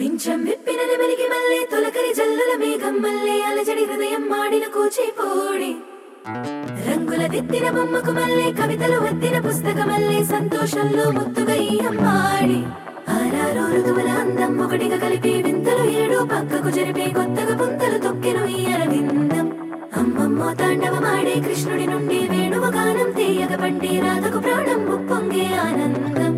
పింఛం విప్పిన నెమలికి మల్లె తొలకరి జల్లుల మేఘం మల్లె అలజడి హృదయం మాడిన కూచిపోడి రంగుల దిద్దిన బొమ్మకు మల్లె కవితలు వద్దిన పుస్తకమల్లె సంతోషంలో ముద్దుగా ఈ అమ్మాడి ఆరారు ఋతువుల అందం ఒకటిగా కలిపి వింతలు ఏడు పక్కకు జరిపే కొత్తగా పుంతలు తొక్కెను ఈ అరవిందం అమ్మమ్మో తాండవమాడే కృష్ణుడి నుండి వేణువ గానం తీయగ పండి రాధకు ప్రాణం ఉప్పొంగే ఆనందం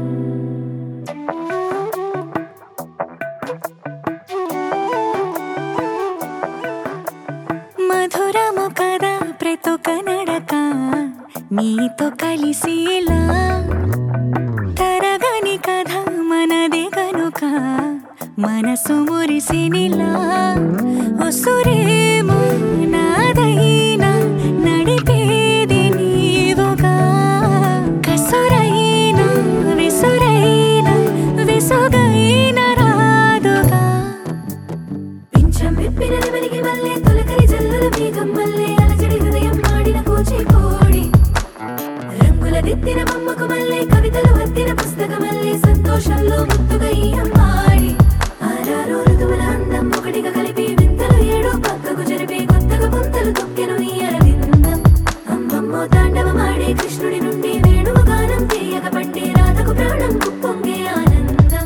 మధురము కదా ప్రతొక నడక నీతో కలిసేలా తరగని కథ మనదే కనుక మనసు మురిసినిలా ఉసురేమో నాదైనా నడిపేది నీవుగా కసురైనా విసురైనా విసుగైన రాదుగా పింఛం విప్పిన నెమలికి మల్లె తొలకరి జల్లుల మేఘం మల్లె అలజడి హృదయం మాడిన కూచిపోడి రంగుల దిద్దిన బొమ్మకు మల్లె కవితలు వద్దిన పుస్తకమల్లె సంతోషంలో ముద్దుగా ఈ అమ్మాడి ఆరారు ఋతువుల అందం ఒకటిగా కలిపి వింతలు ఏడు పక్కకు జరిపే కొత్తగా పుంతలు తొక్కెను ఈ అరవిందం అమ్మమ్మో తాండవమాడే కృష్ణుడి నుండి వేణువ గానం తీయగ పండి రాధకు ప్రాణం ఉప్పొంగే ఆనందం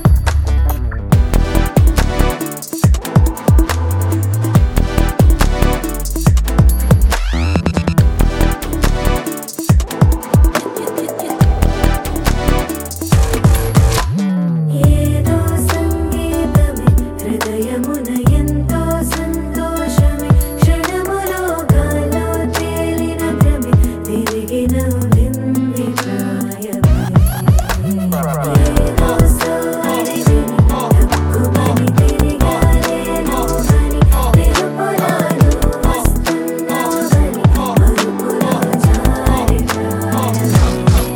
ఏదో సంగీతమే హృదయమున ఎంతో సంతోషమే క్షణములో గాలో తేలిన భ్రమే తిరిగి నవ్వింది ప్రాయమే ఏదో సోయని తక్కువని తిరిగాలేను అని తెలుపులాను వస్తున్నావని మరుపులో జారి ప్రాయమే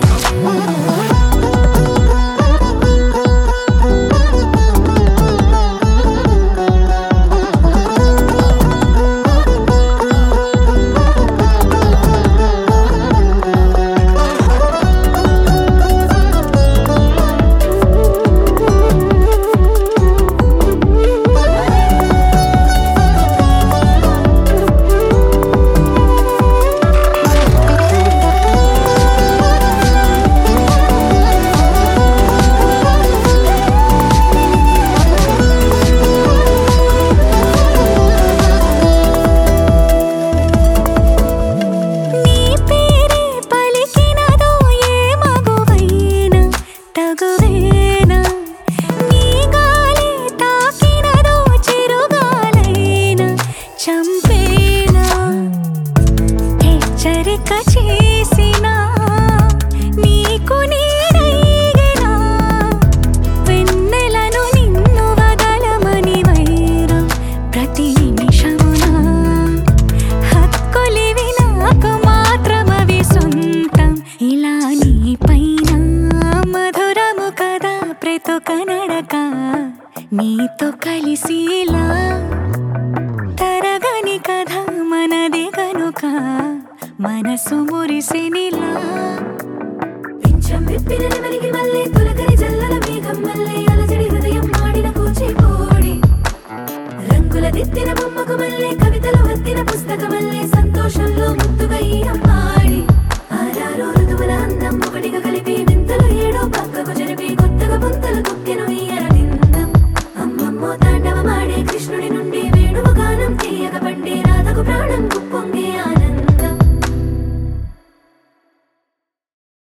నీ పేరే పలికినదో ఏ మగువైనా తగువేనా నీ గాలి తాకినదో చిరుగాలైనా చంపేనా హెచ్చరిక చేసినా నీకు నీడైనా వెన్నెలను నిన్ను వదలమని వైరం ప్రతి నిమిషమునా హక్కులివి నాకు మాత్రమవి సొంతం ఇలా నీ పైన మధురము కదా ప్రతొక నడక నీతో కలిసిలా తరగని కథ మనది కనుక మనసు మురిసినిలా పింఛం విప్పిన నెమలికి మల్లె తొలకరి జల్లల మేఘం మల్లె అలజడి హృదయం మాడిన కూచిపోడి రంగుల దిద్దిన బొమ్మకు మల్లె కవితలు వద్దిన పుస్తకమల్లె సంతోషంలో ముద్దుగా ఈ అమ్మాడి ఆరారు ఋతువుల అందం ఒకటిగా కలిపి వింతలు ఏడు పక్కకు జరిపి కొత్తగా పుంతలు తొక్కెను ఈ అరవిందం అమ్మమ్మో తాండవమాడే కృష్ణుడి నుండి వేణువ గానం తీయగ పండి రాధకు ప్రాణం ఉప్పొంగి